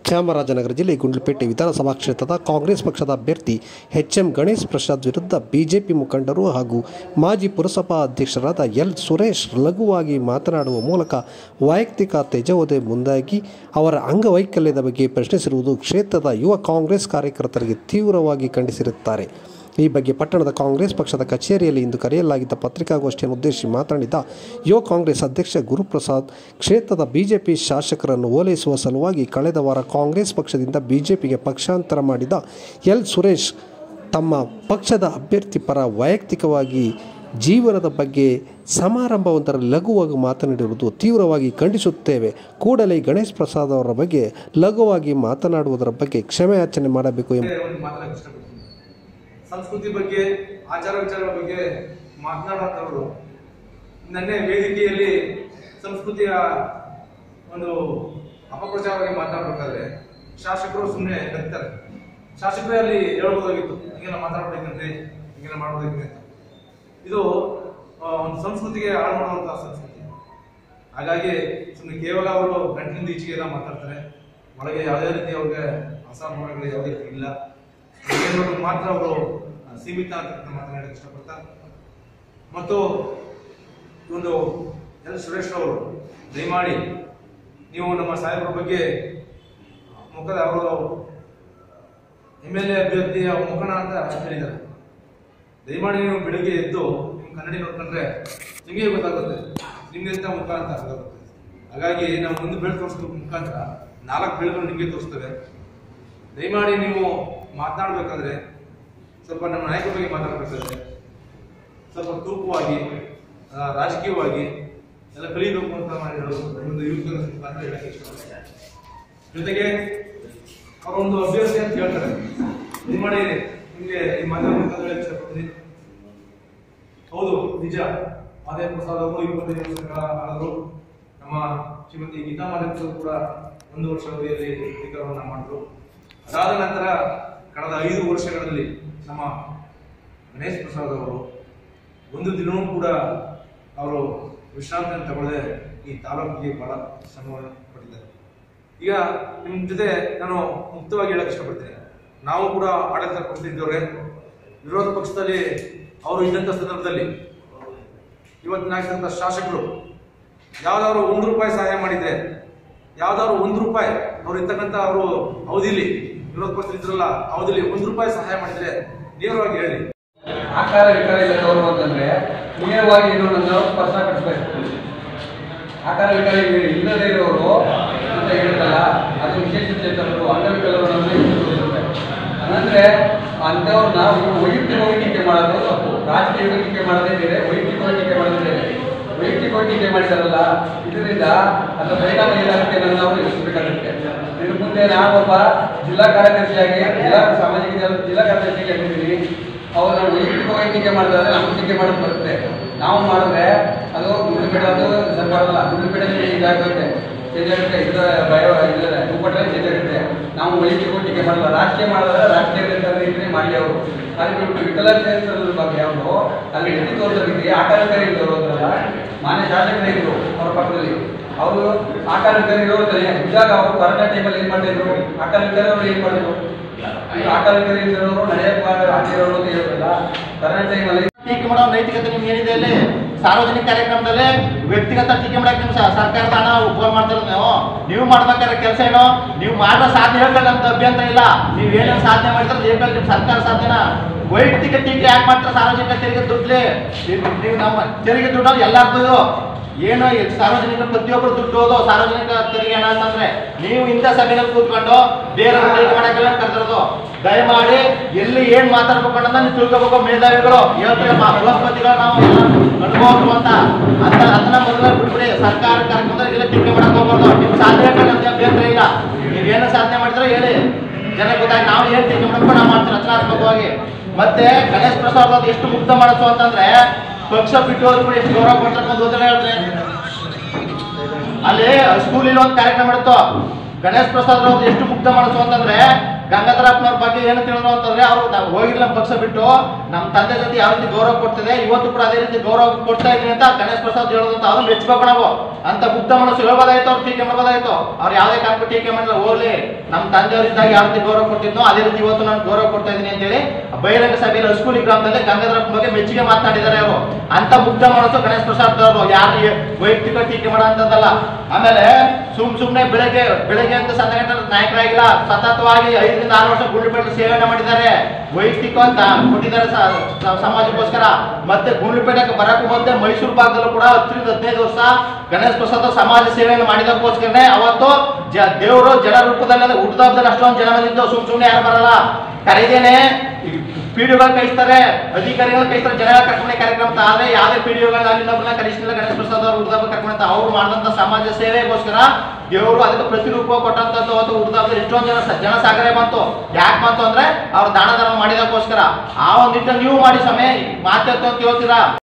ಚಾಮರಾಜನಗರ ಜಿಲ್ಲೆ ಗುಂಡ್ಲುಪೇಟೆ ವಿಧಾನಸಭಾ ಕ್ಷೇತ್ರದ ಕಾಂಗ್ರೆಸ್ ಪಕ್ಷದ ಅಭ್ಯರ್ಥಿ ಎಚ್ ಎಂ ಗಣೇಶ್ ಪ್ರಸಾದ್ ವಿರುದ್ಧ ಬಿಜೆಪಿ ಮುಖಂಡರು ಹಾಗೂ ಮಾಜಿ ಪುರಸಭಾ ಅಧ್ಯಕ್ಷರಾದ ಎಲ್ ಸುರೇಶ್ ಲಘುವಾಗಿ ಮಾತನಾಡುವ ಮೂಲಕ ವೈಯಕ್ತಿಕ ತೆಜೋದೆ ಮುಂದಾಗಿ ಅವರ ಅಂಗವೈಕಲ್ಯದ ಬಗ್ಗೆ ಪ್ರಶ್ನಿಸಿರುವುದು ಕ್ಷೇತ್ರದ ಯುವ ಕಾಂಗ್ರೆಸ್ ಕಾರ್ಯಕರ್ತರಿಗೆ ತೀವ್ರವಾಗಿ ಖಂಡಿಸಿರುತ್ತಾರೆ ಈ ಬಗ್ಗೆ ಪಟ್ಟಣದ ಕಾಂಗ್ರೆಸ್ ಪಕ್ಷದ ಕಚೇರಿಯಲ್ಲಿ ಇಂದು ಕರೆಯಲಾಗಿದ್ದ ಪತ್ರಿಕಾಗೋಷ್ಠಿಯನ್ನು ಉದ್ದೇಶಿಸಿ ಮಾತನಾಡಿದ ಯುವ ಕಾಂಗ್ರೆಸ್ ಅಧ್ಯಕ್ಷ ಗುರುಪ್ರಸಾದ್ ಕ್ಷೇತ್ರದ ಬಿಜೆಪಿ ಶಾಸಕರನ್ನು ಓಲೈಸುವ ಸಲುವಾಗಿ ಕಳೆದ ವಾರ ಕಾಂಗ್ರೆಸ್ ಪಕ್ಷದಿಂದ ಬಿಜೆಪಿಗೆ ಪಕ್ಷಾಂತರ ಮಾಡಿದ ಎಲ್ ಸುರೇಶ್ ತಮ್ಮ ಪಕ್ಷದ ಅಭ್ಯರ್ಥಿ ಪರ ವೈಯಕ್ತಿಕವಾಗಿ ಜೀವನದ ಬಗ್ಗೆ ಸಮಾರಂಭವೊಂದರಲ್ಲಿ ಲಘುವಾಗಿ ಮಾತನಾಡಿರುವುದು ತೀವ್ರವಾಗಿ ಖಂಡಿಸುತ್ತೇವೆ ಕೂಡಲೇ ಗಣೇಶ್ ಪ್ರಸಾದ್ ಅವರ ಬಗ್ಗೆ ಲಘುವಾಗಿ ಮಾತನಾಡುವುದರ ಬಗ್ಗೆ ಕ್ಷಮೆಯಾಚನೆ ಮಾಡಬೇಕು ಎಂಬ ಒಂದು ಮಾತಾಡಕ್ಕೆ ಇಷ್ಟಪಡ್ತೀನಿ ಸಂಸ್ಕೃತಿ ಬಗ್ಗೆ ಆಚಾರ ವಿಚಾರಗಳ ಬಗ್ಗೆ ಮಾತನಾಡುವಂಥವ್ರು ನನ್ನೇ ವೇದಿಕೆಯಲ್ಲಿ ಸಂಸ್ಕೃತಿಯ ಒಂದು ಅಪಪ್ರಚಾರವಾಗಿ ಮಾತಾಡಬೇಕಾದ್ರೆ ಶಾಸಕರು ಸುಮ್ಮನೆ ನಗ್ತಾರೆ ಶಾಸಕರೇ ಅಲ್ಲಿ ಹೇಳ್ಬೋದಾಗಿತ್ತು ಹಿಂಗೆಲ್ಲ ಮಾತಾಡ್ಬೇಕಂತೆ ಹಿಂಗೆಲ್ಲ ಮಾಡ್ಬೋದಾಗಿದೆ ಅಂತ ಇದು ಆ, ಒಂದು ಸಂಸ್ಕೃತಿಗೆ ಹಾಳು ಮಾಡುವಂತಹ ಸಂಸ್ಕೃತಿ ಹಾಗಾಗಿ ಸುಮ್ಮನೆ ಕೇವಲ ಅವರು ಗಂಟಿನಿಂದ ಈಚೆಗೆ ಎಲ್ಲ ಮಾತಾಡ್ತಾರೆ ಒಳಗೆ ಯಾವುದೇ ರೀತಿ ಅವ್ರಿಗೆ ಅಸಮಾಧಾನಗಳು ಯಾವುದೇ ರೀತಿ ಇಲ್ಲ ಏನಾದ್ರು ಮಾತ್ರ ಅವರು ಸೀಮಿತ ಅಂತ ಮಾತನಾಡಕ್ಕೆ ಇಷ್ಟಪಡ್ತಾ ಮತ್ತು ಈ ಒಂದು ಎಲ್ ಸುರೇಶ್ ಅವರು ದಯಮಾಡಿ ನೀವು ನಮ್ಮ ಸಾಹೇಬರ ಬಗ್ಗೆ ಮುಖದ ಅವರು ಎಮ್ ಎಲ್ ಎ ಅಭ್ಯರ್ಥಿಯ ಮುಖಣ ಅಂತ ಹೇಳಿದ್ದಾರೆ ದಯಮಾಡಿ ನೀವು ಬೆಳಿಗ್ಗೆ ಎದ್ದು ನಿಮ್ಮ ಕನ್ನಡಿ ನೋಡ್ಕೊಂಡ್ರೆ ನಿಮಗೆ ಗೊತ್ತಾಗುತ್ತೆ ನಿಮ್ಗೆಂತ ಮುಖ ಅಂತ ಗೊತ್ತಾಗುತ್ತೆ ಹಾಗಾಗಿ ನಾವು ಒಂದು ಬೆಳೆ ತೋರಿಸೋ ಮುಖಾಂತರ ನಾಲ್ಕು ಬೆಳೆಗಳು ನಿಮಗೆ ತೋರಿಸ್ತೇವೆ ದಯಮಾಡಿ ನೀವು ಮಾತನಾಡಬೇಕಾದ್ರೆ ಸ್ವಲ್ಪ ನಮ್ಮ ನಾಯಕರ ಬಗ್ಗೆ ಮಾತಾಡಬೇಕಾದ್ರೆ ಸ್ವಲ್ಪ ತೂಕವಾಗಿ ಆ, ರಾಜಕೀಯವಾಗಿ ಎಲ್ಲ ಕಲಿಬೇಕು ಅಂತ ಮಾಡಿ ಹೇಳೋದು ಒಂದು ಯುವಕರ ಮುಖಾಂತರ ಹೇಳಕ್ಕೆ ಇಷ್ಟಪಡ್ತೇನೆ ಜೊತೆಗೆ ಅವರೊಂದು ಅಭ್ಯರ್ಥಿ ಅಂತ ಹೇಳ್ತಾರೆ ದಯಮಾಡಿ ನಿಮಗೆ ಈ ಮಾಧ್ಯಮ ಮುಖಾಂತರ ಹೇಳಕ್ಕೆ ಇಷ್ಟಪಡ್ತೀನಿ ಹೌದು ನಿಜ ಮಾದೇವ ಪ್ರಸಾದ್ ಅವರು ಇಪ್ಪತ್ತೈದು ವರ್ಷಗಳ ಆದರು ನಮ್ಮ ಶ್ರೀಮತಿ ಗೀತಾ ಮಾದೇವ್ ಕೂಡ ಒಂದು ವರ್ಷ ಅವಧಿಯಲ್ಲಿ ಅಧಿಕಾರವನ್ನ ಮಾಡಿದ್ರು ಅದಾದ ನಂತರ ಕಳೆದ ಐದು ವರ್ಷಗಳಲ್ಲಿ ನಮ್ಮ ಗಣೇಶ್ ಪ್ರಸಾದ್ ಅವರು ಒಂದು ದಿನವೂ ಕೂಡ ಅವರು ವಿಶ್ರಾಂತಿಯನ್ನು ತಗೊಳ್ಳದೆ ಈ ತಾಲೂಕಿಗೆ ಬಹಳ ಶ್ರಮವನ್ನು ಪಟ್ಟಿದ್ದಾರೆ ಈಗ ನಿಮ್ಮ ಜೊತೆ ನಾನು ಮುಕ್ತವಾಗಿ ಹೇಳಕ್ ಇಷ್ಟಪಡ್ತೇನೆ ನಾವು ಕೂಡ ಆಡಳಿತ ಪಕ್ಷದಿದ್ದವ್ರೆ ವಿರೋಧ ಪಕ್ಷದಲ್ಲಿ ಅವರು ಇದ್ದಂಥ ಸಂದರ್ಭದಲ್ಲಿ ಇವತ್ತಿನಾಗಿದ್ದಂಥ ಶಾಸಕರು ಯಾವ್ದಾದ್ರು ಒಂದು ರೂಪಾಯಿ ಸಹಾಯ ಮಾಡಿದ್ರೆ ಯಾವ್ದಾದ್ರು ಒಂದು ರೂಪಾಯಿ ಅವ್ರು ಇರ್ತಕ್ಕಂಥ ಅವರು ಅವಧಿಲಿ ವಿರೋಧ ಪಕ್ಷದಲ್ಲಿದ್ರಲ್ಲ ಅವಧಿಲಿ ಒಂದು ರೂಪಾಯಿ ಸಹಾಯ ಮಾಡಿದ್ರೆ ನೇರವಾಗಿ ಹೇಳಿ ಆಕಾರ ವಿಕಾರ ಇಲ್ಲದವರು ಅಂತಂದ್ರೆ ನೇರವಾಗಿ ಇನ್ನೊಂದನ್ನು ಸ್ಪರ್ಶ ಕಟ್ಟಿಸ್ಬೇಕು ಆಕಾರ ವಿಕಾರ ಇಲ್ಲದೆ ಇರೋರು ಅಂತ ಹೇಳಿದಲ್ಲ ಅದು ವಿಶೇಷ ಚೇತನರು ಅಂಗವಿಕಲರನ್ನು ಹಂಗಂದ್ರೆ ಅಂಥವ್ರನ್ನ ವೈಯಕ್ತಿಕವಾಗಿ ಟೀಕೆ ಮಾಡೋದು ತಪ್ಪು ರಾಜಕೀಯವಾಗಿ ಟೀಕೆ ಮಾಡೋದೇ ಬೇರೆ ವೈಯಕ್ತಿಕವಾಗಿ ಟೀಕೆ ಮಾಡೋದೇ ಬೇರೆ ವೈಯಕ್ತಿಕವಾಗಿ ಟೀಕೆ ಮಾಡಿದಾರಲ್ಲ ಇದರಿಂದ ಅದರ ಪರಿಣಾಮ ಏನಾಗುತ್ತೆ ಅನ್ನೋದು ನಾವು ಯೋಚಿಸಬೇಕಾಗುತ್ತೆ ಇದ್ರ ಮುಂದೆ ನಾನೊಬ್ಬ ಜಿಲ್ಲಾ ಕಾರ್ಯದರ್ಶಿಯಾಗಿ ಜಿಲ್ಲಾ ಸಾಮಾಜಿಕ ಜಲ ಜಿಲ್ಲಾ ಕಾರ್ಯದರ್ಶಿಯಾಗಿ ಆಗಿದ್ದೀನಿ ಅವ್ರು ನಾವು ವೈಯಕ್ತಿಕವಾಗಿ ಟೀಕೆ ಮಾಡಿದ್ರೆ ನಮ್ಗೆ ಟೀಕೆ ಮಾಡೋದು ಬರುತ್ತೆ ನಾವು ಮಾಡಿದ್ರೆ ಅದು ದುಡ್ಡು ಬಿಡೋದು ಸರಿ ಮಾಡಲ್ಲ ದುಡ್ಡು ಬಿಡೋದು ಇದಾಗುತ್ತೆ ಚೇಂಜ್ ಆಗುತ್ತೆ ಇದರ ಭಯ ಇದರ ದುಪ್ಪಟ್ಟಲ್ಲಿ ಚೇಂಜ್ ಆಗುತ್ತೆ ನಾವು ವೈಯಕ್ತಿಕವಾಗಿ ಟೀಕೆ ಮಾಡಲ್ಲ ರಾಜಕೀಯ ಮಾಡಿದ್ರೆ ರಾಜಕೀಯ ರೀತಿಯಲ್ಲಿ ಮಾಡಲಿ ಅವರು ಅಲ್ಲಿ ಬಿಟ್ಟು ವಿಕಲಚೇತನರ ಬಗ್ಗೆ ಅವರು ಅಲ್ಲಿ ಎತ್ತಿ ತೋರಿಸೋದಕ್ಕೆ ಆಕಾರಕಾರಿ ಇದ್ದವರು ಅಂದ್ರಲ್ಲ ಮಾನ್ಯ ಶಾಸಕರೇ ಇದ್ರು ಅವರ ಪಕ್ಕದಲ್ಲಿ ಅವರು ಆಕಾರಕಾರಿ ಇರೋದ್ರೆ ಇದ್ದಾಗ ಅವರು ಕೊರೋನಾ ಟೈಮಲ್ಲಿ ಏನು ಮಾಡ್ತಿದ್ರು ಆಕಾರಕಾರಿ ಅವರು ಏನು ಮಾಡಿದ್ರು ಇವ್ರು ಆಕಾರಕಾರಿ ಇದ್ದವರು ನಡೆಯಕ್ಕೆ ಆಗಿರೋರು ಅಂತ ಹೇಳಿದ್ರಲ್ಲ ಕೊರೋನಾ ಟೈಮಲ್ಲಿ ಟೀಕೆ ಮಾಡೋ ನೈತಿಕತೆ ನಿಮ್ಗೆ ಏನಿದೆ ಅಲ್ಲಿ ಸಾರ್ವಜನಿಕ ಕಾರ್ಯಕ್ರಮದಲ್ಲಿ ವ್ಯಕ್ತಿಗತ ಟೀಕೆ ಮಾಡಕ್ಕೆ ನಿಮ್ ಸ- ಸರ್ಕಾರದ ಹಣ ಉಪಯೋಗ ಮಾಡ್ತಿರೋದು ನೀವು ನೀವು ಮಾಡ್ಬೇಕಾದ್ರೆ ಕೆಲಸ ಏನು ನೀವು ಮಾಡೋ ಸಾಧನೆ ಹೇಳ್ಕೊಳ್ಳಿ ಅಂತ ಅಭ್ಯಂತರ ಇಲ್ಲ ನೀವು ಏನೇನು ಸಾಧನೆ ಮಾಡಿದ್ರೆ ಹೇಳ್ಕೊಳ್ಳಿ ನಿಮ್ ಸರ್ಕಾರ ಸಾಧನೆನ ವೈಯಕ್ತಿಕ ಟೀಕೆ ಯಾಕೆ ಮಾಡ್ತಾರೆ ಸಾರ್ವಜನಿಕ ತೆರಿಗೆ ದುಡ್ಲಿ ನೀವು- ನೀವು ನಮ್ಮ ತೆರಿಗೆ ದುಡ್ಡಲ್ಲಿ ಎಲ್ಲಾರ್ದು ಇದು ಏನು ಈ ಸಾರ್ವಜನಿಕ ಪ್ರತಿಯೊಬ್ಬರು ದುಡ್ಡು ಹೋದು ಸಾರ್ವಜನಿಕ ತೆರಿಗೆ ಹಣ ಅಂತಂದ್ರೆ ನೀವು ಇಂಥ ಸಭೆಯಲ್ಲಿ ಕೂತ್ಕೊಂಡು ಬೇರೆ ಟೀಕೆ ಮಾಡಕ್ಕೆಲ್ಲ ಕರೆದಿರೋದು ದಯಮಾಡಿ ಎಲ್ಲಿ ಏನ್ ಮಾತಾಡ್ಬೇಕು ಅನ್ನೋದನ್ನ ನೀವು ತಿಳ್ಕೋಬೇಕು ಮೇಧಾವಿಗಳು ಹೇಳ್ತೀವಿ ಬೃಹಸ್ಪತಿಗಳು ನಾವು ಎಲ್ಲ ಅನುಭವಿಸ್ರು ಅಂತ ಅಂತ ಅದನ್ನ ಮೊದಲ ಬಿಟ್ಬಿಡಿ ಸರ್ಕಾರ ಕಾರ್ಯಕ್ರಮದಲ್ಲಿ ಎಲ್ಲ ಟೀಕೆ ಮಾಡಕ್ ಹೋಗ್ಬಾರ್ದು ನಿಮ್ ಸಾಧನೆ ನಮ್ಗೆ ಅಭ್ಯಂತರ ಇಲ್ಲ ನೀವೇನು ಸಾಧನೆ ಮಾಡಿದ್ರೆ ಹೇಳಿ ಜನ ಗೊತ್ತಾಗಿ ನಾವು ಏನ್ ಟೀಕೆ ಮಾಡಬೇಕು ನಾವು ಮಾಡ್ತೀವಿ ರಚನಾತ್ಮಕವಾಗಿ ಮತ್ತೆ ಗಣೇಶ್ ಪ್ರಸಾದ್ ಅವ್ರು ಎಷ್ಟು ಮುಕ್ತ ಮಾಡಿಸು ಅಂತಂದ್ರೆ ಪಕ್ಷ ಬಿಟ್ಟು ಹೋದ್ರು ಕೂಡ ಎಷ್ಟು ಗೌರವ ಕೊಡ್ತಾರೆ ಅಂತ ಓದಲ್ಲ ಹೇಳ್ತಾರೆ ಅಲ್ಲಿ ಸ್ಕೂಲಿನ ಒಂದು ಕಾರ್ಯಕ್ರಮ ಇತ್ತು ಗಣೇಶ್ ಪ್ರಸಾದ್ ಅವ್ರದ್ದು ಎಷ್ಟು ಮುಗ್ಧ ಮಾಡಿಸು ಅಂತಂದ್ರೆ ಗಂಗಾಧರಪ್ಪನವ್ರ ಬಗ್ಗೆ ಏನು ತಿಳಿದ್ರು ಅಂತಂದ್ರೆ ಅವರು ನಾವು ಹೋಗಿಲ್ಲ ಪಕ್ಷ ಬಿಟ್ಟು ನಮ್ಮ ತಂದೆ ಜೊತೆ ಯಾವ ರೀತಿ ಗೌರವ ಕೊಡ್ತಿದೆ ಇವತ್ತು ಕೂಡ ಅದೇ ರೀತಿ ಗೌರವ ಕೊಡ್ತಾ ಇದೀನಿ ಅಂತ ಗಣೇಶ್ ಪ್ರಸಾದ್ ಹೇಳೋದಂತ ಅವ್ರು ಮೆಚ್ಚಬೇಕು ನಾವು ಅಂತ ಮುಗ್ಧ ಮನಸ್ಸು ಹೇಳ್ಬೋದಾಯ್ತು ಅವ್ರು ಟೀಕೆ ಮಾಡ್ಬೋದಾಯ್ತು ಅವ್ರು ಯಾವುದೇ ಕಾರಣಕ್ಕೂ ಟೀಕೆ ಮಾಡಿಲ್ಲ ಹೋಗ್ಲಿ ನಮ್ಮ ತಂದೆಯವರಿದ್ದಾಗ ಯಾವ ರೀತಿ ಗೌರವ ಕೊಟ್ಟಿದ್ನೋ ಅದೇ ರೀತಿ ಇವತ್ತು ನಾನು ಗೌರವ ಕೊಡ್ತಾ ಇದ್ದೀನಿ ಅಂತೇಳಿ ಬಹಿರಂಗ ಸಭೆಯಲ್ಲಿ ಹಸ್ಕೂಲಿ ಗ್ರಾಮದಲ್ಲಿ ಗಂಗಾಧರಪ್ಪ ಬಗ್ಗೆ ಮೆಚ್ಚುಗೆ ಮಾತನಾಡಿದ್ದಾರೆ ಅವರು ಅಂತ ಮುಗ್ಧ ಮನಸ್ಸು ಗಣೇಶ್ ಪ್ರಸಾದ್ ಅವರು ಯಾರು ವೈಯಕ್ತಿಕ ಟೀಕೆ ಮಾಡೋ ಅಂತದಲ್ಲ ಆಮೇಲೆ ಸುಮ್ ಸುಮ್ನೆ ಬೆಳಗ್ಗೆ ಬೆಳಗ್ಗೆ ಅಂತ ಸಂಘಟನೆ ನಾಯಕರಾಗಿಲ್ಲ ಸತತವಾಗಿ ಐದರಿಂದ ಆರು ವರ್ಷ ಗುಂಡ್ಲುಪೇಟೆ ಸೇವನೆ ಮಾಡಿದ್ದಾರೆ ವೈಯಕ್ತಿಕ ಅಂತ ಕೊಟ್ಟಿದ್ದಾರೆ ಸ- ಸ- ಸಮಾಜಕ್ಕೋಸ್ಕರ ಮತ್ತೆ ಗುಂಡ್ಲುಪೇಟೆಗೆ ಬರಕ್ಕೂ ಮೊದಲೇ ಮೈಸೂರು ಭಾಗದಲ್ಲೂ ಕೂಡ ಹತ್ತರಿಂದ ಹದಿನೈದು ವರ್ಷ ಗಣೇಶ್ ಪ್ರಸಾದ್ ಸಮಾಜ ಸೇವೆಯನ್ನು ಮಾಡಿದಕ್ಕೋಸ್ಕರನೇ ಅವತ್ತು ಜ ದೇವರು ಜನ ರೂಪದಲ್ಲಿ ಹುಟ್ಟದಾಬ್ದಲ್ಲಿ ಅಷ್ಟೊಂದು ಜನ ಬಂದಿದ್ದು ಸುಮ್ ಸುಮ್ನೆ ಯಾರು ಬರಲ್ಲ ಕರೆದೇನೆ ಪಿಡಿಒಗಳು ಕಳಿಸ್ತಾರೆ ಅಧಿಕಾರಿಗಳನ್ನ ಕಳಿಸ್ತಾರೆ ಜನಗಳ ಕರ್ಕೊಂಡೆ ಕಾರ್ಯಕ್ರಮ ಅಂತ ಆದ್ರೆ ಯಾವುದೇ ಪಿಡಿಒಗಳನ್ನ ಅಲ್ಲಿಂದ ಕಳಿಸ್ತಿಲ್ಲ ಗಣೇಶ್ ಪ್ರಸಾದ್ ಅವರು ಹುಡುಗ ಕರ್ಕೊಂಡ ಅವ್ರು ಮಾಡಿದಂತ ಸಮಾಜ ಸೇವೆಗೋಸ್ಕರ ದೇವರು ಅದಕ್ಕೆ ಪ್ರತಿರೂಪ ಕೊಟ್ಟಂತದ್ದು ಅವತ್ತು ಹುಡುಗಾದ್ರೆ ಎಷ್ಟೊಂದು ಜನ ಸ- ಜನ ಸಾಗರೆ ಬಂತು ಯಾಕೆ ಬಂತು ಅಂದ್ರೆ ಅವ್ರು ದಾನ ಧರ್ಮ ಮಾಡಿದಕ್ಕೋಸ್ಕರ ಆ ಒಂದು ನಿಟ್ಟಿನಲ್ಲಿ ನೀವು ಮಾಡಿ ಸಮಯ ಮಾತಾಡ್ತು ಅಂತ ಹೇಳ್ತೀರಾ